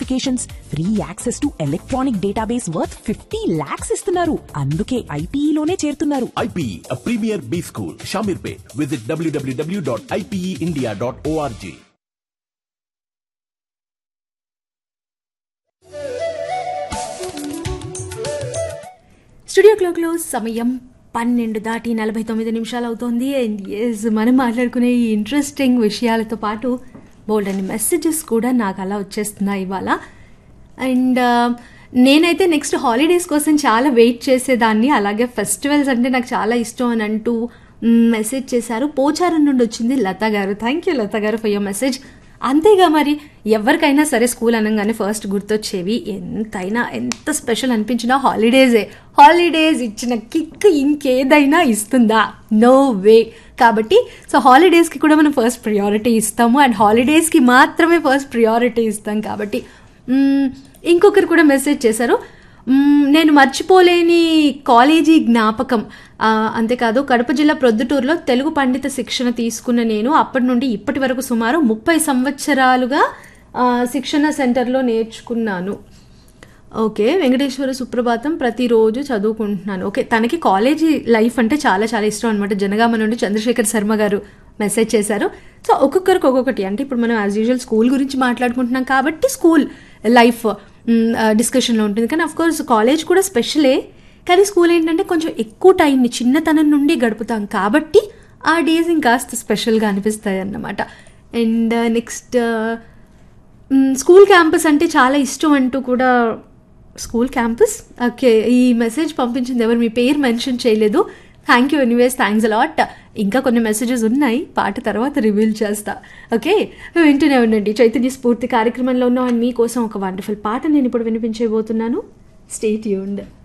Applications free access to electronic database worth fifty lakhs ఇస్తున్నారు అందుకే ఐపీఈలోనే చేరుతున్నారు IPE, a premier B school, Shamirpet. Visit www.ipeindia.org. Studio క్లాక్లో సమయం పన్నెండు దాటి నలభై తొమ్మిది నిమిషాలు అవుతోంది అండ్ ఎస్ మనం మాట్లాడుకునే ఈ ఇంట్రెస్టింగ్ విషయాలతో పాటు బోల్డ్ అన్ని మెసేజెస్ కూడా నాకు అలా వచ్చేస్తున్నాయి ఇవాళ అండ్ నేనైతే నెక్స్ట్ హాలిడేస్ కోసం చాలా వెయిట్ చేసేదాన్ని అలాగే ఫెస్టివల్స్ అంటే నాకు చాలా ఇష్టం అని అంటూ మెసేజ్ చేశారు పోచారం నుండి వచ్చింది లత గారు థ్యాంక్ యూ లత గారు ఫర్ యువర్ మెసేజ్ అంతేగా మరి ఎవరికైనా సరే స్కూల్ అనగానే ఫస్ట్ గుర్తొచ్చేవి ఎంతైనా ఎంత స్పెషల్ అనిపించినా హాలిడేసే హాలిడేస్ ఇచ్చిన కిక్ ఇంకేదైనా ఇస్తుందా నో వే కాబట్టి సో హాలిడేస్కి కూడా మనం ఫస్ట్ ప్రియారిటీ ఇస్తాము అండ్ హాలిడేస్కి మాత్రమే ఫస్ట్ ప్రియారిటీ ఇస్తాం కాబట్టి మ్మ్, ఇంకొకరు కూడా మెసేజ్ చేశారు మ్మ్, నేను మర్చిపోలేని కాలేజీ జ్ఞాపకం ఆ, అంతేకాదు కడప జిల్లా ప్రొద్దుటూరులో తెలుగు పండిత శిక్షణ తీసుకున్న నేను అప్పటి నుండి ఇప్పటి వరకు సుమారు ముప్పై సంవత్సరాలుగా ఆ, శిక్షణ సెంటర్లో నేర్చుకున్నాను ఓకే వెంకటేశ్వర సుప్రభాతం ప్రతిరోజు చదువుకుంటున్నాను ఓకే తనకి కాలేజీ లైఫ్ అంటే చాలా చాలా ఇష్టం అనమాట జనగామ నుండి చంద్రశేఖర్ శర్మ గారు మెసేజ్ చేశారు సో ఒక్కొక్కరికి ఒక్కొక్కటి అంటే ఇప్పుడు మనం యాజ్ యూజువల్ స్కూల్ గురించి మాట్లాడుకుంటున్నాం కాబట్టి స్కూల్ లైఫ్ డిస్కషన్లో ఉంటుంది కానీ అఫ్ కోర్స్ కాలేజ్ కూడా స్పెషలే కానీ స్కూల్ ఏంటంటే కొంచెం ఎక్కువ టైంని చిన్నతనం నుండి గడుపుతాం కాబట్టి ఆ డేస్ ఇంకాస్త స్పెషల్గా అనిపిస్తాయి అన్నమాట and next hmm, school campus అంటే చాలా ఇష్టం అంటూ కూడా స్కూల్ క్యాంపస్ ఓకే ఈ మెసేజ్ పంపించింది ఎవరు మీ పేరు మెన్షన్ చేయలేదు thank you anyways thanks a lot ఇంకా కొన్ని మెసేజెస్ ఉన్నాయి పాట తర్వాత రివీల్ చేస్తా ఓకే వింటూనే ఉండండి చైతన్య స్ఫూర్తి కార్యక్రమంలో ఉన్న మీకోసం ఒక వండర్ఫుల్ పాట నేను ఇప్పుడు వినిపించబోతున్నాను స్టేట్ యూండ్